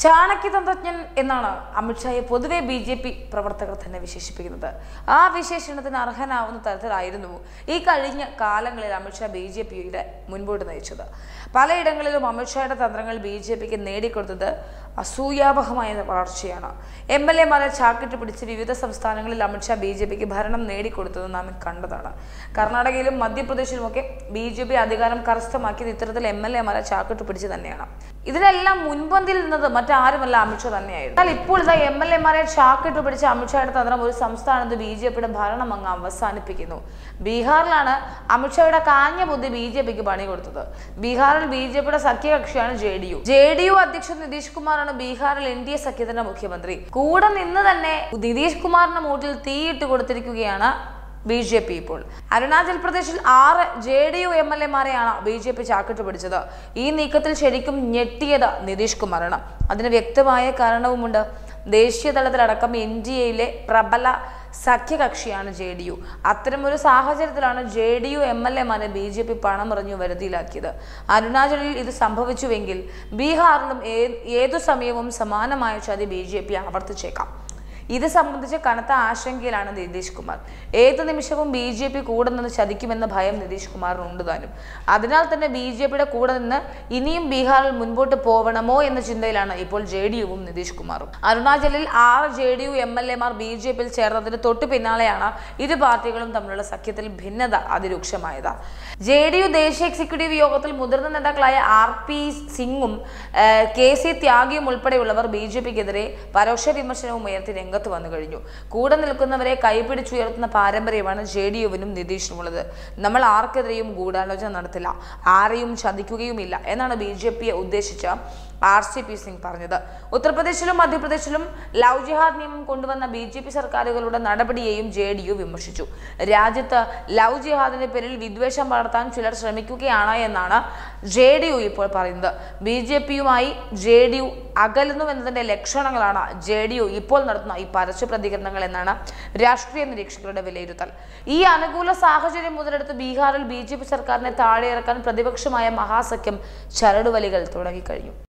ചാണക്യതന്ത്രജ്ഞൻ എന്നാണ് അമിത്ഷായെ പൊതുവെ B J P പ്രവർത്തകർ തന്നെ വിശേഷിപ്പിക്കുന്നത് ആ വിശേഷണത്തിന് അർഹനാവുന്ന തരത്തിലായിരുന്നു ഈ കഴിഞ്ഞ കാലങ്ങളിൽ അമിത്ഷാ ബി ജെ പിയുടെ മുൻപോട്ട് നയിച്ചത് പലയിടങ്ങളിലും അമിത്ഷായുടെ തന്ത്രങ്ങൾ ബി ജെ പിക്ക് നേടിക്കൊടുത്തത് അസൂയാവഹമായ വളർച്ചയാണ് എം എൽ എമാരെ ചാക്കിട്ട് പിടിച്ച് വിവിധ സംസ്ഥാനങ്ങളിൽ അമിത്ഷാ ബി ജെ പിക്ക് ഭരണം നേടിക്കൊടുത്തത് നാം കണ്ടതാണ് കർണാടകയിലും മധ്യപ്രദേശിലുമൊക്കെ ബി ജെ പി അധികാരം കരസ്ഥമാക്കിയത് ഇത്തരത്തിൽ എം എൽ എമാരെ ചാക്കിട്ട് പിടിച്ച് തന്നെയാണ് ഇതിനെല്ലാം മുൻപന്തിൽ നിന്നത് മറ്റാരുമല്ല അമിത്ഷാ തന്നെയായിരുന്നു എന്നാൽ ഇപ്പോൾ ഇതാ എം എൽ എമാരെ ചാക്കിട്ട് പിടിച്ച അമിത്ഷായുടെ തന്ത്രം ഒരു സംസ്ഥാനത്ത് ബി ജെ പിയുടെ ഭരണം അങ്ങ് അവസാനിപ്പിക്കുന്നു ബീഹാറിലാണ് അമിത്ഷായുടെ കാഞ്ഞ ബുദ്ധി ബി ജെ പിക്ക് പണി കൊടുത്തത് ബീഹാറിൽ ബി ജെ പിയുടെ സഖ്യകക്ഷിയാണ് J D U J D U അധ്യക്ഷൻ നിതീഷ് കുമാറാണ് ബീഹാറിൽ എൻ ഡി എ സഖ്യത്തിന്റെ മുഖ്യമന്ത്രി കൂടെ നിന്ന് തന്നെ നിതീഷ് കുമാറിന്റെ മൂട്ടിൽ തീയിട്ട് കൊടുത്തിരിക്കുകയാണ് ബി ജെ പി ഇപ്പോൾ അരുണാചൽ പ്രദേശിൽ ആറ് J D U M L എമാരെയാണ് ബി ജെ പി ചാക്കിട്ട് പിടിച്ചത് ഈ നീക്കത്തിൽ ശരിക്കും ഞെട്ടിയത് നിതീഷ് കുമാറാണ് അതിന് വ്യക്തമായ കാരണവുമുണ്ട് ദേശീയ തലത്തിലടക്കം എൻ ഡി എയിലെ പ്രബല സഖ്യകക്ഷിയാണ് ജെ ഡി യു അത്തരമൊരു സാഹചര്യത്തിലാണ് J D U M L എമാരെ ബി ജെ പി പണമെറിഞ്ഞു വരുതിയിലാക്കിയത് അരുണാചലിൽ ഇത് സംഭവിച്ചുവെങ്കിൽ ബീഹാറിലും ഏ- ഏതു സമയവും സമാനമായ ചതി ബി ജെ പി ആവർത്തിച്ചേക്കാം ഇത് സംബന്ധിച്ച് കനത്ത ആശങ്കയിലാണ് നിതീഷ് കുമാർ ഏത് നിമിഷവും ബി ജെ പി കൂടെ നിന്ന് ചതിക്കുമെന്ന ഭയം നിതീഷ് കുമാറിനുണ്ട് താനും അതിനാൽ തന്നെ ബി ജെ പിയുടെ കൂടെ നിന്ന് ഇനിയും ബീഹാറിൽ മുൻപോട്ട് പോവണമോ എന്ന ചിന്തയിലാണ് ഇപ്പോൾ ജെ ഡി യുവും നിതീഷ് കുമാറും അരുണാചലിൽ ആറ് J D U M L എമാർ ബി ജെ പിയിൽ ചേർന്നതിന് തൊട്ടു പിന്നാലെയാണ് ഇരു പാർട്ടികളും തമ്മിലുള്ള സഖ്യത്തിൽ ഭിന്നത അതിരൂക്ഷമായത് ജെ ഡി യു ദേശീയ എക്സിക്യൂട്ടീവ് യോഗത്തിൽ മുതിർന്ന നേതാക്കളായ ആർ പി സിംഗും ഏഹ്, കെ സി ത്യാഗിയും ഉൾപ്പെടെയുള്ളവർ ബി ജെ പിക്കെതിരെ പരോക്ഷ വിമർശനവും ഉയർത്തി രംഗത്ത് വന്നു കഴിഞ്ഞു കൂടെ നിൽക്കുന്നവരെ കൈപിടിച്ചുയർത്തുന്ന പാരമ്പര്യമാണ് ജെ ഡി യുവിനും നിതീഷിനുമുള്ളത് നമ്മൾ ആർക്കെതിരെയും ഗൂഢാലോചന നടത്തില്ല ആരെയും ചതിക്കുകയുമില്ല എന്നാണ് ബി ജെ പിയെ ഉദ്ദേശിച്ച് ആർ സി പി സിംഗ് പറഞ്ഞത് ഉത്തർപ്രദേശിലും മധ്യപ്രദേശിലും ലവ് ജിഹാദ് നിയമം കൊണ്ടുവന്ന ബി ജെ പി സർക്കാരുകളുടെ നടപടിയെയും ജെ ഡി യു വിമർശിച്ചു രാജ്യത്ത് ലവ് ജിഹാദിന്റെ പേരിൽ വിദ്വേഷം വളർത്താൻ ചിലർ ശ്രമിക്കുകയാണ് എന്നാണ് ജെ ഡി യു ഇപ്പോൾ പറയുന്നത് ബി ജെ പിയുമായി ജെ ഡി യു അകലുന്നു എന്നതിന്റെ ലക്ഷണങ്ങളാണ് ജെ ഡി യു ഇപ്പോൾ നടത്തുന്ന ഈ പരസ്യ പ്രതികരണങ്ങൾ എന്നാണ് രാഷ്ട്രീയ നിരീക്ഷകരുടെ വിലയിരുത്തൽ ഈ അനുകൂല സാഹചര്യം മുതലെടുത്ത് ബീഹാറിൽ ബി ജെ പി സർക്കാരിനെ താഴെയിറക്കാൻ പ്രതിപക്ഷമായ മഹാസഖ്യം ചരടുവലികൾ തുടങ്ങിക്കഴിഞ്ഞു